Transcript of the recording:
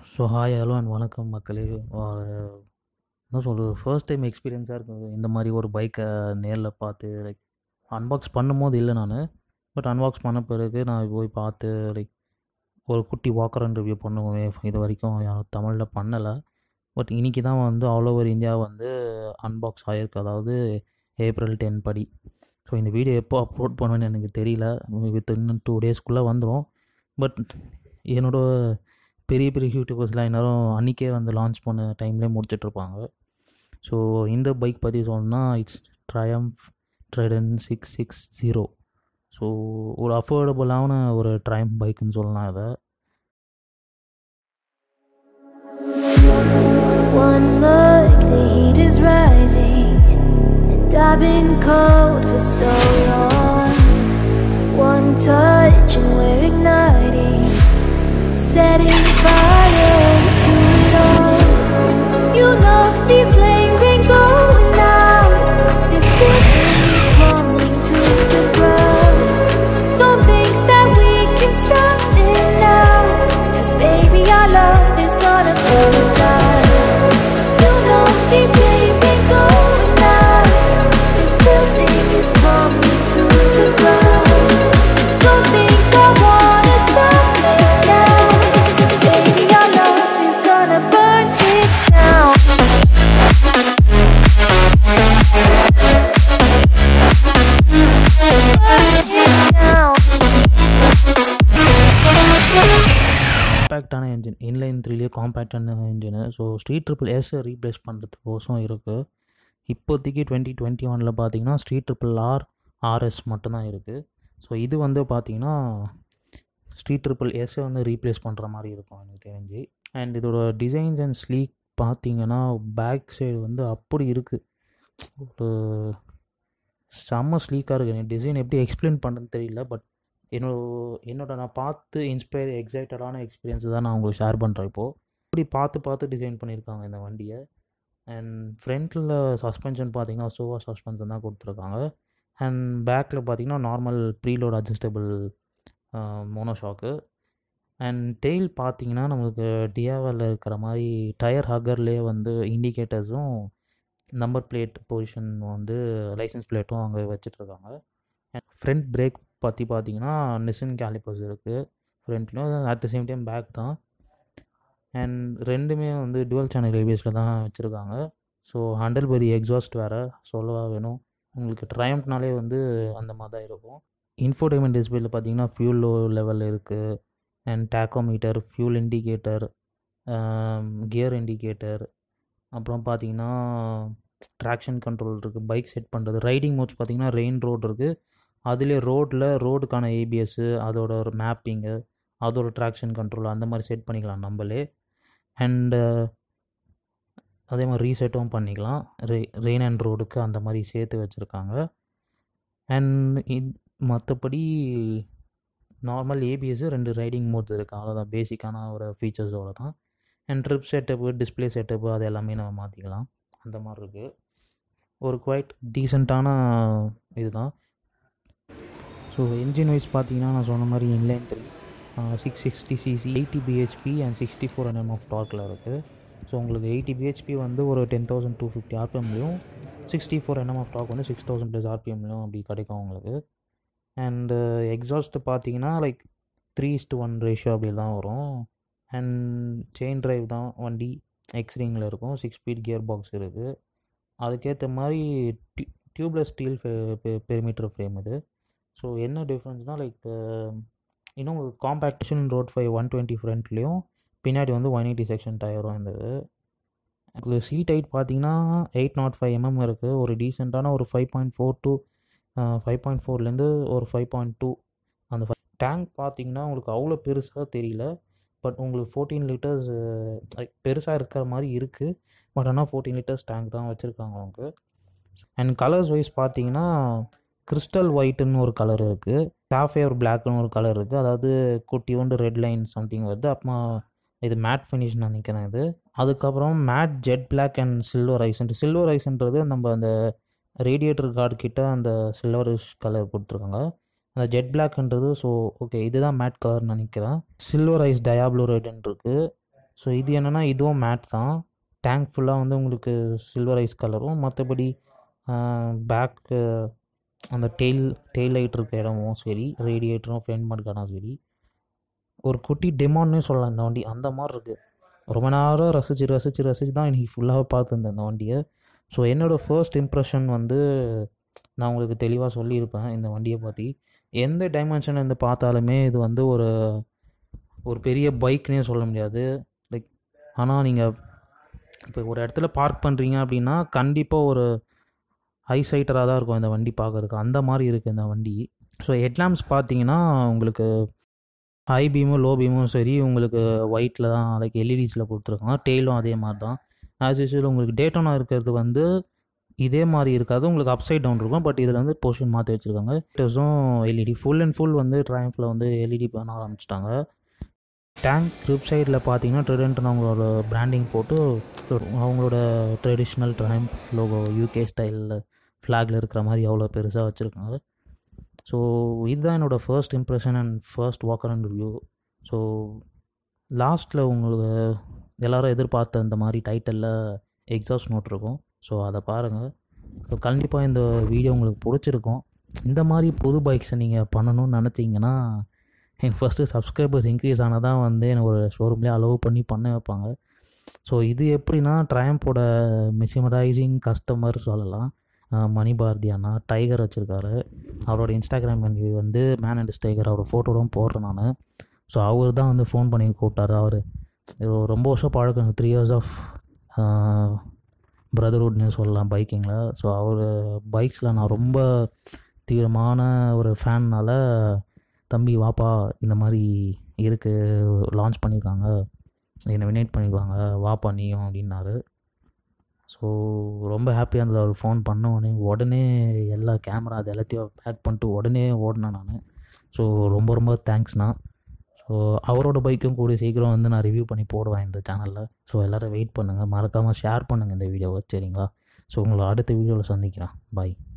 So hi hello and வணக்கம் மக்களே ஆஹ் என்ன சொல்கிறது ஃபர்ஸ்ட் டைம் எக்ஸ்பீரியன்ஸாக இருக்குது இந்த மாதிரி ஒரு பைக்கை நேரில் பார்த்து லைக் அன்பாக்ஸ் பண்ணும்போது இல்லை நான் பட் அன்பாக்ஸ் பண்ண பிறகு நான் போய் பார்த்து லைக் ஒரு குட்டி வாக்கர் அண்ட் ரிவ்யூ பண்ணுவேன் இது வரைக்கும் யாரும் தமிழில் பண்ணலை பட் இன்றைக்கி தான் வந்து ஆல் ஓவர் இந்தியா வந்து அன்பாக்ஸ் ஆகிருக்கு அதாவது ஏப்ரல் டென் படி ஸோ இந்த வீடியோ எப்போ அப்லோட் பண்ணுவேன்னு எனக்கு தெரியல வித் இன்னும் டூ டேஸ்க்குள்ளே வந்துடும் பட் என்னோட பெரிய பெரிய யூடியூபர்ஸ்லாம் எல்லாரும் அன்றைக்கே வந்து லான்ச் பண்ண டைம்லேயே முடிச்சிட்ருப்பாங்க ஸோ இந்த பைக் பற்றி சொல்லணும்னா it's Triumph Trident six six zero so ஒரு அஃபோர்டபுளான ஒரு ட்ரைம் பைக்குன்னு சொல்லலாம் இதை One look, the heat is rising, and I've been cold for so long. One touch, and we're igniting, setting fire to it all. You know these flames ain't going out. This building is crumbling to the ground. Don't think that we can stop it now. Cause baby, our love is gonna burn it down. You know these days ain't going out. This building is crumbling to the ground. Don't think I wanna stop it now. Cause baby, our love is gonna burn it down. Burn it down. காம்பேக்டான engine inline த்ரீலேயே காம்பேக்டான engine so street triple எஸ்ஸை replace பண்ணுறதுக்கோசம் இருக்குது இப்போதைக்கு twenty twenty ஒனில் பார்த்தீங்கன்னா street triple R RS மட்டும்தான் இருக்குது ஸோ இது வந்து பார்த்தீங்கன்னா ஸ்ட்ரீட் ட்ரிபிள் எஸ்ஸை வந்து ரீப்ளேஸ் பண்ணுற மாதிரி இருக்கும் எனக்கு தெரிஞ்சு அண்ட் இதோட டிசைன்ஸ் அண்ட் ஸ்லீக் பார்த்தீங்கன்னா பேக் சைடு வந்து அப்படி இருக்குது ஒரு செம்ம ஸ்லீக்காக இருக்குது டிசைன் எப்படி எக்ஸ்பிளைன் பண்ணுறதுன்னு தெரியல பட் என்னோட என்னோட நான் பார்த்து இன்ஸ்பயர் எக்ஸைட்டடான எக்ஸ்பீரியன்ஸ் தான் நான் உங்களுக்கு ஷேர் பண்ணுறேன் இப்போது இப்படி பார்த்து பார்த்து டிசைன் பண்ணியிருக்காங்க இந்த வண்டியை அண்ட் ஃப்ரண்ட்டில் சஸ்பென்ஷன் பார்த்தீங்கன்னா சோவா சஸ்பென்ஷன் தான் கொடுத்துருக்காங்க அண்ட் பேக்கில் பார்த்தீங்கன்னா normal preload adjustable monoshock and tail பார்த்தீங்கன்னா நமக்கு டியாவில் இருக்கிற மாதிரி டயர் ஹக்கர்லேயே வந்து இண்டிகேட்டர்ஸும் நம்பர் பிளேட் பொசிஷன் வந்து லைசன்ஸ் பிளேட்டும் அங்கே வச்சிட்ருக்காங்க ஃப்ரண்ட் பிரேக் பற்றி பார்த்தீங்கன்னா நிசன் கேலிப்பர்ஸ் இருக்குது ஃப்ரண்ட்லேயும் at the same time back தான் அண்ட் ரெண்டுமே வந்து டுவல் சேனல் ஏபிஎஸில் தான் வச்சுருக்காங்க ஸோ ஹண்டல் பரி எக்ஸாஸ்ட் வேறு சொல்லவா வேணும் உங்களுக்கு ட்ரையம்ப்னாலே வந்து அந்த மாதிரி தான் இருக்கும் இன்ஃபோடைன்மெண்ட் டிஸ்பிளேல பார்த்தீங்கன்னா ஃபியூல் லோ லெவல் இருக்குது and tachometer fuel indicator gear indicator அப்புறம் பார்த்தீங்கன்னா ட்ராக்ஷன் கண்ட்ரோல் இருக்குது பைக் செட் பண்ணுறது ரைடிங் மோட்ஸ் பார்த்தீங்கன்னா ரெயின் ரோடு இருக்குது அதிலே ரோட்டில் ரோடுக்கான ஏபிஎஸ்ஸு அதோட ஒரு மேப்பிங்கு அதோட ட்ராக்ஷன் கண்ட்ரோல் அந்த மாதிரி செட் பண்ணிக்கலாம் நம்மளே அண்டு அதே மாதிரி ரீசெட்டும் பண்ணிக்கலாம் ரெ ரெயின் அண்ட் ரோடுக்கு அந்த மாதிரி சேர்த்து வச்சுருக்காங்க அண்ட் இன் மற்றபடி நார்மல் ஏபிஎஸ்ஸு ரெண்டு ரைடிங் மோட்ஸ் இருக்குது அவ்வளோதான் பேசிக்கான ஒரு ஃபீச்சர்ஸோட தான் and trip setup display setup அது எல்லாமே நம்ம மாற்றிக்கலாம் அந்த மாதிரி இருக்குது ஒரு குவைட் டீசெண்டான இதுதான் ஸோ என்ஜின் வைஸ் பார்த்தீங்கன்னா நான் சொன்ன மாதிரி inline three six sixty CC eighty BHP and sixty four NM of torque இருக்குது ஸோ உங்களுக்கு எயிட்டி பிஹெச்பி வந்து ஒரு டென் தௌசண்ட் டூ ஃபிஃப்டி ஆர்பிஎம்லையும் sixty four NM of torque வந்து சிக்ஸ் தௌசண்ட் ப்ளஸ் ஆர்பிஎம்லையும் அப்படி கிடைக்கும் உங்களுக்கு அண்டு எக்ஸாஸ்ட் பார்த்தீங்கன்னா like three is to one ratio அப்படி தான் வரும் அண்ட் செயின் ட்ரைவ் தான் வண்டி எக்ஸ்ரிங்கில் இருக்கும் சிக்ஸ் ஸ்பீட் கியர் பாக்ஸ் இருக்குது அதுக்கேற்ற மாதிரி டியூ டியூப்லெஸ் ஸ்டீல் பெரிமீட்டர் ஃப்ரேம் இது ஸோ என்ன டிஃப்ரென்ஸ்னால் லைக் இன்னும் காம்பேக்டேஷன் ரோட் ஃபைவ் ஒன் டுவெண்ட்டி ஃப்ரண்ட்லேயும் பின்னாடி வந்து ஒன் எயிட்டி செக்ஷன் டயரும் இருந்தது உங்களுக்கு சீட் ஹைட் பார்த்தீங்கன்னா எயிட் நாட் ஃபைவ் எம்எம் இருக்குது ஒரு டீசெண்டான ஒரு five point four two five point ஃபோர்லேருந்து ஒரு ஃபைவ் பாயிண்ட் டூ அந்த டேங்க் பார்த்தீங்கன்னா உங்களுக்கு அவ்வளோ பெருசாக தெரியல பட் உங்களுக்கு ஃபோர்டீன் லிட்டர்ஸ் பெருசாக இருக்கிற மாதிரி இருக்குது பட் ஆனால் ஃபோர்டீன் லிட்டர்ஸ் டேங்க் தான் வச்சுருக்காங்க அவங்க அண்ட் கலர்ஸ் வைஸ் பார்த்தீங்கன்னா கிறிஸ்டல் ஒயிட்டுன்னு ஒரு கலர் இருக்குது சாஃபேர் பிளாக்னு ஒரு கலர் இருக்குது அதாவது குட்டி ஒன்று ரெட் லைன் சம்திங் வருது அப்புறமா இது மேட் ஃபினிஷ் நினைக்கிறேன் இது அதுக்கப்புறம் matte jet black and silver ஐஸ்ன்ட்டு சில்வர் ஐஸ்ன்றது நம்ம அந்த ரேடியேட்டர் கார்டு கிட்ட அந்த சில்வரிஷ் கலர் கொடுத்துருக்காங்க அந்த ஜெட் பிளாக்ன்றது ஸோ ஓகே இதுதான் மேட் கலர்னு நினைக்கிறேன் சில்வர் ஐஸ் டயாப்ளோ ரெட்னு இருக்குது ஸோ இது என்னென்னா இதுவும் மேட் தான் டேங்க் ஃபுல்லாக வந்து உங்களுக்கு சில்வர் ஐஸ் கலரும் மற்றபடி பேக்கு அந்த டெயில் டெயில் லைட் இருக்க இடமும் சரி ரேடியேட்டரும் ஃப்ரண்ட் மார்க்கான சரி ஒரு குட்டி டெமான்னே சொல்லலாம் இந்த வண்டி அந்த மாதிரி இருக்குது ரொம்ப நேரம் ரசித்து ரசித்து ரசித்து தான் இன்றைக்கி ஃபுல்லாக பார்த்துருந்தேன் இந்த வண்டியை ஸோ என்னோடய ஃபர்ஸ்ட் இம்ப்ரெஷன் வந்து நான் உங்களுக்கு தெளிவாக சொல்லியிருப்பேன் இந்த வண்டியை பற்றி எந்த டைமென்ஷன் இருந்து பார்த்தாலுமே இது வந்து ஒரு ஒரு பெரிய பைக்னே சொல்ல முடியாது லைக் ஆனால் நீங்கள் இப்போ ஒரு இடத்துல பார்க் பண்ணுறீங்க அப்படின்னா கண்டிப்பாக ஒரு ஹைசைட்டராக தான் இருக்கும் இந்த வண்டி பார்க்கறதுக்கு அந்த மாதிரி இருக்குது இந்த வண்டி ஸோ ஹெட்லாம்ப்ஸ் பார்த்தீங்கன்னா உங்களுக்கு ஹை பீமும் லோ பீமும் சரி உங்களுக்கு ஒயிட்டில் தான் லைக் எல்இடிஸில் கொடுத்துருக்காங்க டெய்லும் அதே மாதிரி தான் ஆஸ் யூஸ்வல் உங்களுக்கு டேட்டோனா இருக்கிறது வந்து இதே மாதிரி இருக்காது உங்களுக்கு அப்சைட் டவுன் இருக்கும் பட் இதில் வந்து பொசிஷன் மாற்றி வச்சுருக்காங்க டெஸும் எல்இடி ஃபுல் அண்ட் ஃபுல் வந்து ட்ரையம்ஃபில் வந்து எல்இடி பண்ண ஆரம்பிச்சிட்டாங்க டேங்க் க்ரிப் சைடில் பார்த்தீங்கன்னா ட்ரெடன்ட்னு அவங்களோட பிராண்டிங் போட்டு அவங்களோட ட்ரெடிஷ்னல் ட்ரைம் லோகோ யூகே ஸ்டைலில் ஃப்ளாகில் இருக்கிற மாதிரி அவ்வளோ பெருசாக வச்சுருக்காங்க ஸோ இதுதான் என்னோடய first impression and first walker and review so லாஸ்ட்டில் உங்களுக்கு எல்லோரும் எதிர்பார்த்த இந்த மாதிரி டைட்டலில் எக்ஸாஸ்ட் நோட் இருக்கும் ஸோ அதை பாருங்கள் ஸோ கண்டிப்பாக இந்த வீடியோ உங்களுக்கு பிடிச்சிருக்கும் இந்த மாதிரி புது பைக்ஸை நீங்கள் பண்ணணும்னு நினச்சிங்கன்னா எனக்கு ஃபஸ்ட்டு சப்ஸ்கிரைபர்ஸ் இன்க்ரீஸ் ஆனால் தான் வந்து எனக்கு ஒரு ஷோரூம்லேயே அலோவ் பண்ணி பண்ண வைப்பாங்க ஸோ இது எப்படின்னா ட்ரையம்போட மிசிமரைசிங் கஸ்டமர் சொல்லலாம் மணி பாரதி அண்ணா டைகர் வச்சுருக்காரு அவரோட இன்ஸ்டாகிராம் ஐடி வந்து மேன் அண்ட் டைகர் அவர் ஃபோட்டோடும் போடுறேன் நான் ஸோ அவர் தான் வந்து ஃபோன் பண்ணி கூப்பிட்டாரு அவர் ரொம்ப வருஷம் பழக்கம் த்ரீ இயர்ஸ் ஆஃப் பிரதர்ஹுட்னு சொல்லலாம் பைக்கிங்கில் ஸோ அவர் பைக்ஸில் நான் ரொம்ப தீவிரமான ஒரு ஃபேன்னால் தம்பி வாப்பா இந்த மாதிரி இருக்குது லான்ச் பண்ணியிருக்காங்க என்னை இன்வைட் பண்ணியிருக்காங்க வாப்பா நீயும் அப்படின்னாரு ஸோ ரொம்ப ஹாப்பியாக இருந்தது அவர் ஃபோன் பண்ண உடனே உடனே எல்லா கேமரா அது எல்லாத்தையும் பேக் பண்ணிட்டு உடனே ஓடினேன் நான் ஸோ ரொம்ப ரொம்ப தேங்க்ஸ்ண்ணா ஸோ அவரோட பைக்கும் கூடிய சீக்கிரம் வந்து நான் ரிவ்யூ பண்ணி போடுவேன் இந்த சேனலில் ஸோ எல்லோரும் வெயிட் பண்ணுங்கள் மறக்காமல் ஷேர் பண்ணுங்கள் இந்த வீடியோவை சரிங்களா ஸோ உங்களை அடுத்த வீடியோவில் சந்திக்கிறேன் பாய்